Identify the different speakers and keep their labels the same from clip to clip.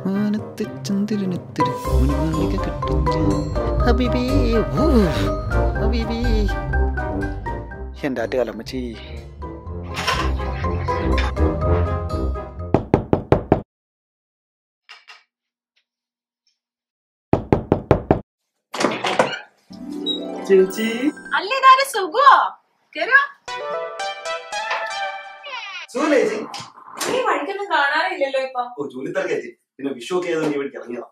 Speaker 1: മാനത്തെ ചന്ദ്രനത്തിരി മണിമാളിക കെട്ടും ഞാൻ ഹബീബി ഊ, ഹബീബി എൻ്റെ ആറ്റുകാലമ്മച്ചി
Speaker 2: ചേച്ചി
Speaker 3: അല്ലേ ഇതാരെ സുഖോ കേറുവാ
Speaker 2: സുഖല്ലേ ചേച്ചി
Speaker 3: ഈ വഴിക്കൊന്നും കാണാറില്ലല്ലോ ഇപ്പൊ
Speaker 2: ഓ ജോലി തിരക്കാ ചേച്ചി പിന്നെ വിഷു ഒക്കെ ആയതുകൊണ്ട് ഇവിടെ ഇറങ്ങിയതാ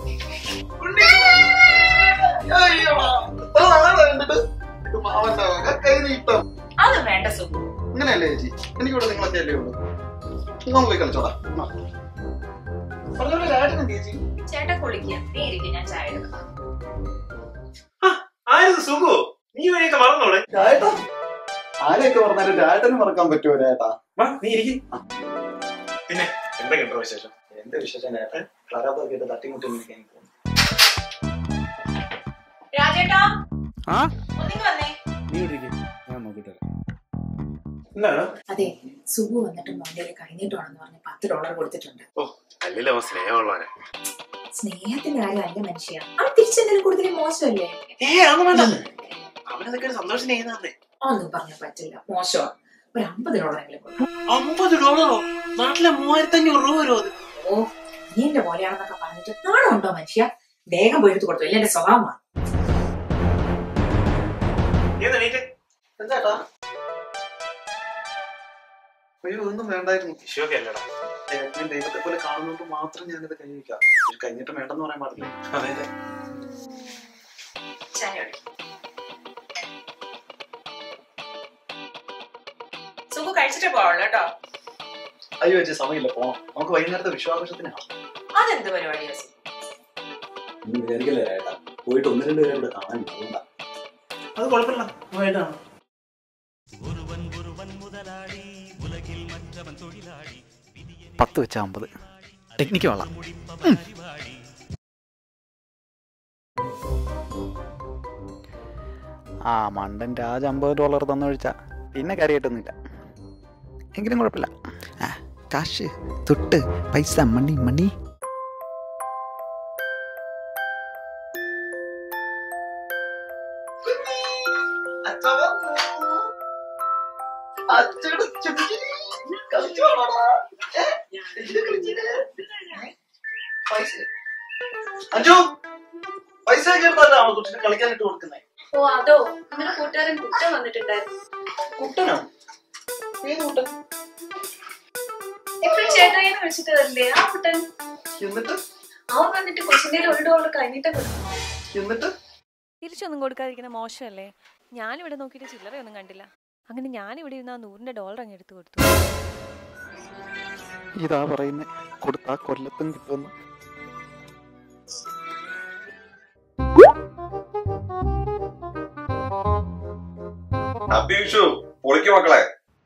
Speaker 2: കൈ നീട്ടം
Speaker 3: അത് വേണ്ട സുഖു
Speaker 2: അങ്ങനെയല്ലേ ചേച്ചി എനിക്കിവിടെ നിങ്ങളൊക്കെ അല്ലേ ഉള്ളൂ നമ്മൾ പോയി കളിച്ചോടാ പറഞ്ഞോളൂ ചേട്ടനും ചേച്ചി
Speaker 3: ചേട്ടൻ കുളിക്കുക നീ ഇരിക്കും ഞാൻ ചായ എടുക്കാം
Speaker 4: ആയിരുന്നു സുഖോ നീ വഴിയൊക്കെ മറന്നോടെ
Speaker 2: ചേട്ടാ ആരെയൊക്കെ പറഞ്ഞാലും ചേട്ടന് മറക്കാൻ പറ്റുമോ ചേട്ടാ
Speaker 4: വാ നീ ഇരിക്കും പിന്നെ എന്തൊക്കെയുണ്ടോ വിശേഷം
Speaker 2: എന്റെ വിശേഷം ചേട്ടൻ ക്ലാരാപ്പൊക്കെ ഇട്ട് തട്ടിമുട്ടി എനിക്ക് പോകുന്നു
Speaker 3: രാജേട്ടാ
Speaker 1: ആ
Speaker 3: ഒന്നിങ്ങ് വന്നേ
Speaker 1: നീ ഇവിടെ ഇരിക്ക്. ഞാൻ നോക്കിട്ട് വരാം.
Speaker 4: എന്താണ്
Speaker 3: അതെ സുഖു വന്നിട്ട് മോന്റെ കഴിഞ്ഞിട്ടാണെന്ന് പറഞ്ഞ് പത്ത് ഡോളർ കൊടുത്തിട്ടുണ്ട്
Speaker 4: ഓ അല്ലല്ലോ അവൻ സ്നേഹമുള്ളവനെ
Speaker 3: സ്നേഹത്തിന്റെ കാര്യം അല്ല മനുഷ്യ അവൻ തിരിച്ചെന്തെങ്കിലും കൊടുത്തിട്ട് മോശമല്ലേ
Speaker 4: ഏ അതൊന്നും വേണ്ട അവനതൊക്കെ ഒരു സന്തോഷം ചെയ്യുന്നതന്നെ
Speaker 3: ഒന്നും പറഞ്ഞാൽ പറ്റില്ല മോശമാണ് ഒരു അമ്പത് ഡോളറെങ്കിലും കൊടുക്കും
Speaker 4: അമ്പത് ഡോളറോ നാട്ടിലെ മൂവായിരത്തി അഞ്ഞൂറ് രൂപ വരും അത്
Speaker 3: ഓ നീ എന്റെ പോലെയാണെന്നൊക്കെ പറഞ്ഞിട്ട് നാണമുണ്ടോ മനുഷ്യ വേഗം പോയി എടുത്ത് കൊടുത്തു ഇല്ല എന്റെ സ്വഭാവമാണ്
Speaker 4: ഏതാ നീറ്റ്
Speaker 2: ചേട്ടാ അയ്യോ ഒന്നും വേണ്ടായിരുന്നു
Speaker 4: വിഷുവൊക്കെ അല്ലടാ
Speaker 2: ചേട്ടനെ ദൈവത്തെ പോലെ കാണുന്നോണ്ട് മാത്രം ഞാനിത് കഴിക്കാം ഇത് കഴിഞ്ഞിട്ട് വേണ്ടെന്ന് പറയാൻ പാടില്ല
Speaker 4: അതെ അതെ
Speaker 3: ചായ കുടി. സുഖു കഴിച്ചിട്ടേ പോവുള്ളൂ കേട്ടോ
Speaker 2: അയ്യോ ചേച്ചി സമയമില്ല പോണം നമുക്ക് വൈകുന്നേരത്തെ വിശ്വാസത്തിനാണ്
Speaker 3: അതെന്ത് പരിപാടിയാ സുഖു?
Speaker 2: ഒന്നും വിചാരിക്കല്ലേ ചേട്ടാ പോയിട്ട് ഒന്ന് രണ്ട് പേരെ കൂടെ കാണാൻ അതുകൊണ്ടാ
Speaker 4: അത് കുഴപ്പമില്ല പോയിട്ടാണ്
Speaker 1: പത്ത് വെച്ച അമ്പത് ടെക്നിക്ക് കൊള്ളാം ആ മണ്ടൻ രാജ അമ്പത് ഡോളർ തന്നൊഴിച്ച പിന്നെ കാര്യമായിട്ടൊന്നുമില്ല എങ്കിലും കുഴപ്പമില്ല ആ കാശ് തൊട്ട് പൈസ മണി മണി
Speaker 2: അജു പൈസ കേട്ടാണോ കുട്ടിനെ കളിക്കാനിട്ട് കൊടുക്കുന്നേ
Speaker 5: ഓ അതോ നമ്മുടെ കൂട്ടുകാരൻ കുട്ടൻ വന്നിട്ടുണ്ടായിരുന്നു
Speaker 2: കുട്ടനോ ഏത് കുട്ടൻ
Speaker 5: എപ്പോഴും ചേട്ടായിന്ന് വിളിച്ചിട്ട് വരില്ലേ ആ കുട്ടൻ
Speaker 2: എന്നിട്ട്
Speaker 5: അവൻ വന്നിട്ട് കൊച്ചിന്റെ ഒരു ഡോളർ കഴിഞ്ഞിട്ട് കൊടുക്കും
Speaker 2: എന്നിട്ട്
Speaker 6: തിരിച്ചൊന്നും കൊടുക്കാതിരിക്കുന്ന മോശമല്ലേ ഞാനിവിടെ നോക്കിയിട്ട് ചില്ലറയൊന്നും കണ്ടില്ല അങ്ങനെ ഞാനിവിടെ ഇരുന്ന് ആ നൂറിന്റെ ഡോളർ അങ്ങ് എടുത്തു കൊടുത്തു
Speaker 1: ഇതാ പറയുന്നത് കൊടുത്താ കൊല്ലത്തും കിട്ടുമെന്ന്
Speaker 7: ഹാപ്പി വിഷു പൊളിക്ക് മക്കളെ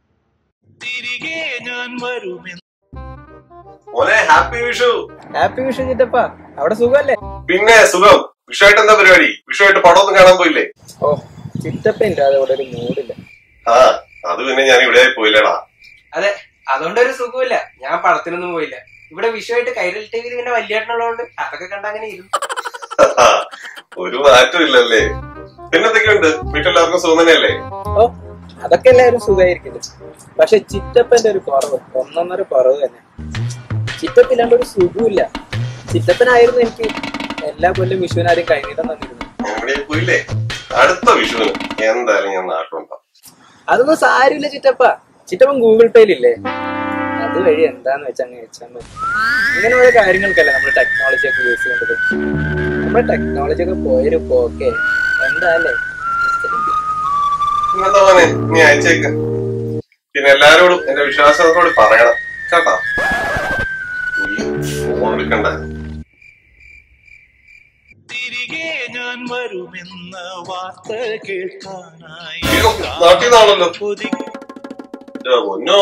Speaker 7: മോനെ ഹാപ്പി വിഷു
Speaker 8: ഹാപ്പി വിഷു ചിറ്റപ്പ അവിടെ സുഖമല്ലേ
Speaker 7: പിന്നെ സുഖം വിഷുവായിട്ട് എന്താ പരിപാടി വിഷുവായിട്ട് പടമൊന്നും കാണാൻ പോയില്ലേ
Speaker 8: ഓ ചിറ്റപ്പ ഇല്ലാതെ ഇവിടെ ഒരു മൂടില്ല
Speaker 7: ആ അത് പിന്നെ ഞാൻ ഇവിടെ പോയില്ലടാ
Speaker 8: അതെ അതുകൊണ്ടൊരു സുഖമില്ല ഞാൻ പടത്തിനൊന്നും പോയില്ല ഇവിടെ വിഷുവായിട്ട് കൈരൽ ടി വിയിൽ ഇങ്ങനെ വലിയേട്ടനുള്ളതുകൊണ്ട് അതൊക്കെ കണ്ട അങ്ങനെ ഇരുന്നു
Speaker 7: ഒരു മാറ്റം ഇല്ലല്ലേ പിന്നെന്തൊക്കെയുണ്ട് വീട്ടിലെല്ലാവർക്കും സുഖം തന്നെയല്ലേ
Speaker 8: ഓ അതൊക്കെ എല്ലാവരും സുഖമായിരിക്കില്ല പക്ഷെ ചിറ്റപ്പന്റെ ഒരു കുറവ് ഒന്നൊന്നര കുറവ് തന്നെ ചിറ്റപ്പ ഇല്ലാണ്ട് ഒരു സുഖമില്ല ചിറ്റപ്പനായിരുന്നു എനിക്ക് എല്ലാ കൊല്ലം വിഷുവിനാരും കൈനീട്ടം തന്നിരുന്നു
Speaker 7: ഞാൻ ഇവിടെ പോയില്ലേ അടുത്ത വിഷുവിന് എന്തായാലും ഞാൻ നാട്ടിലുണ്ടാവും
Speaker 8: അതൊന്നും സാരമില്ല ചിറ്റപ്പ ചിറ്റപ്പൻ ഗൂഗിൾ പേയിലില്ലേ അതുവഴി എന്താന്ന് വെച്ചാൽ അങ്ങ് വെച്ചാൽ മതി ഇങ്ങനെ ഓരോ കാര്യങ്ങൾക്കല്ലേ നമ്മൾ ടെക്നോളജി ഒക്കെ യൂസ് ചെയ്യേണ്ടത് നമ്മുടെ ടെക്നോളജി ഒക്കെ പോയൊരു പോക്കെ എന്താല്ലേ
Speaker 7: പിന്നെന്താ മോനെ നീ അയച്ചേക്ക് പിന്നെ എല്ലാരോടും എന്റെ വിശ്വാസത്തോട് പറയണം കേട്ടോ ഫോൺ എടുക്കണ്ട അയ്യോ, നാട്ടിൽ നിന്നാണല്ലോ എന്റെ പൊന്നോ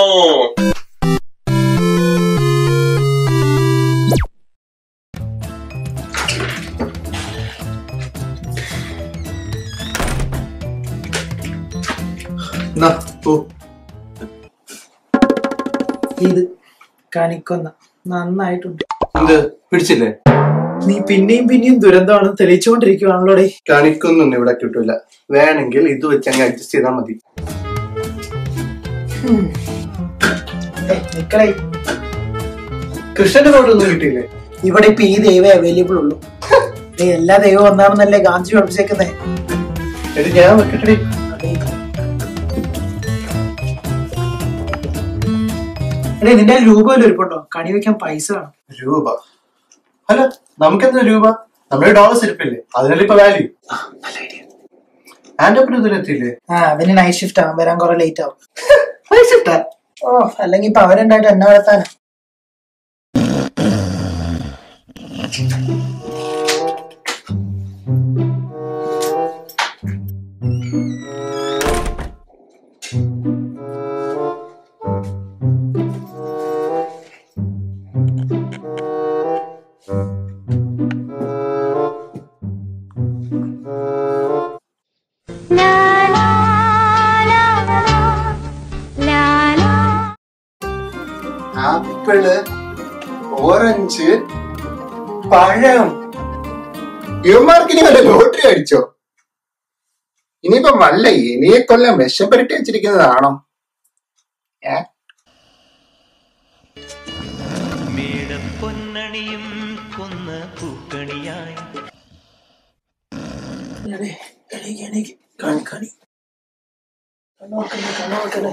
Speaker 8: ഇത് കണിക്കൊന്ന നന്നായിട്ടുണ്ട്
Speaker 2: എന്ത്
Speaker 9: പിടിച്ചില്ലേ
Speaker 10: നീ പിന്നെയും പിന്നെയും ദുരന്തമാണെന്ന് തെളിയിച്ചുകൊണ്ടിരിക്കുവാണല്ലോടെ
Speaker 9: കണിക്കൊന്നും ഇവിടെ കിട്ടൂല വേണമെങ്കിൽ ഇത് വെച്ച് അങ്ങ് അഡ്ജസ്റ്റ് ചെയ്താൽ മതി
Speaker 10: നിക്കളെ
Speaker 9: കൃഷ്ണന്റെ ഫോട്ടൊന്നും കിട്ടിയില്ലേ
Speaker 10: ഇവിടെ ഇപ്പൊ ഈ ദൈവം അവൈലബിൾ ഉള്ളൂ ദേ, എല്ലാ ദൈവം ഒന്നാണെന്നല്ലേ ഗാന്ധി പഠിപ്പിച്ചേക്കുന്നേ
Speaker 9: എടി ഞാൻ വെക്കട്ടെ
Speaker 10: എടേ നിന്റെ രൂപ വല്ല ഇരിപ്പുണ്ടോ കണി വെക്കാൻ പൈസ വേണം
Speaker 9: രൂപ അല്ല നമുക്കെന്താ രൂപ നമ്മുടെ ഡോളേഴ്സ് ഇരിപ്പില്ലേ അതിനല്ലേ ഇപ്പൊ വാല്യൂ ആൻഡ് അപ്പിന് ഇതിലെത്തിയില്ലേ
Speaker 10: ആ അവന് നൈറ്റ് ഷിഫ്റ്റ് ആവാൻ വരാൻ കുറെ ലേറ്റ് ആവും നൈറ്റ് ഷിഫ്റ്റാ ഓ അല്ലെങ്കിൽ ഇപ്പൊ അവരുണ്ടായിട്ട് എന്നെ വളർത്താനാ
Speaker 9: ആപ്പിള് ഓറഞ്ച് പഴം
Speaker 11: യുവമാർക്ക് ഇനി വല്ല ലോട്ടറി അടിച്ചോ ഇനിയിപ്പോ വല്ല ഇനിയെ കൊല്ലം വിഷം പുരട്ടി വെച്ചിരിക്കുന്നതാണോ ഏ
Speaker 12: പൊന്നണിയും കൊന്ന പൂക്കണിയായി
Speaker 10: എടേ, എണീക്ക്, എണീക്ക്. കാണി, കാണി. കണ്ണ് നോക്കല്ലേ, കണ്ണ് നോക്കല്ലേ.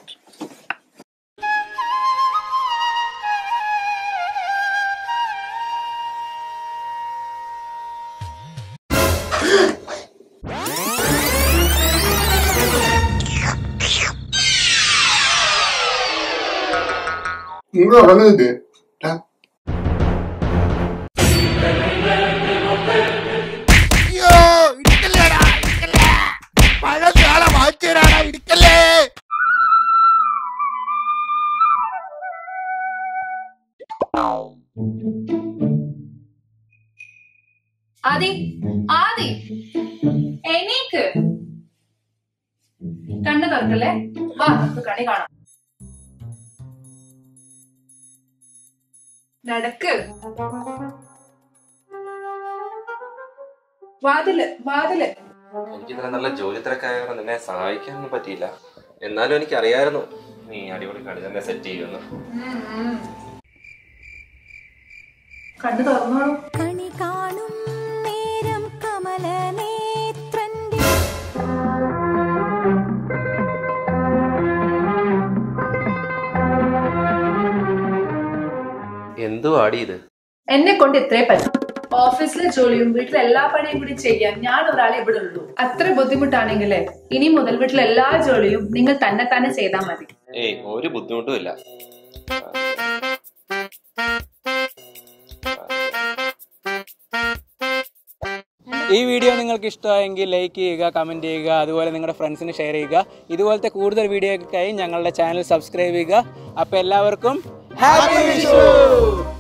Speaker 11: നിങ്ങൾ ഉറങ്ങുന്നത് ടാ.
Speaker 5: ആദി ആദി എണീക്ക് കണ്ണ് തുറക്കല്ലേ വാ നമുക്ക് കണി കാണാം നടക്ക് വാതില് വാതില്
Speaker 13: എനിക്ക് ഇത്ര നല്ല ജോലി തിരക്കായതുകൊണ്ട് നിന്നെ സഹായിക്കാനൊന്നും പറ്റിയില്ല എന്നാലും എനിക്ക് അറിയായിരുന്നു നീ അടിപൊളി കളി തന്നെ സെറ്റ് ചെയ്യുമെന്ന്
Speaker 5: കണ്ണ് തുറന്നോളൂ
Speaker 14: കണി കാണും നേരം കമലനേത്രന്റെ
Speaker 13: എന്തു ആടി ഇത്
Speaker 5: എന്നെ കൊണ്ട് ഇത്രേ പറ്റും ഓഫീസിലെ ജോലിയും വീട്ടിലെ എല്ലാ പണിയും കൂടി ചെയ്യാൻ ഞാൻ ഒരാളെ ഇവിടെ ഉള്ളൂ അത്ര ബുദ്ധിമുട്ടാണെങ്കിലേ ഇനി മുതൽ വീട്ടിലെ എല്ലാ ജോലിയും നിങ്ങൾ തന്നെ തന്നെ ചെയ്താൽ മതി
Speaker 13: ഏയ് ഒരു ബുദ്ധിമുട്ടും ഇല്ല
Speaker 8: ഈ വീഡിയോ നിങ്ങൾക്ക് ഇഷ്ടമായെങ്കിൽ ലൈക്ക് ചെയ്യുക കമൻറ്റ് ചെയ്യുക അതുപോലെ നിങ്ങളുടെ ഫ്രണ്ട്സിന് ഷെയർ ചെയ്യുക ഇതുപോലത്തെ കൂടുതൽ വീഡിയോയ്ക്കായി ഞങ്ങളുടെ ചാനൽ സബ്സ്ക്രൈബ് ചെയ്യുക അപ്പോൾ എല്ലാവർക്കും ഹാപ്പി വിഷു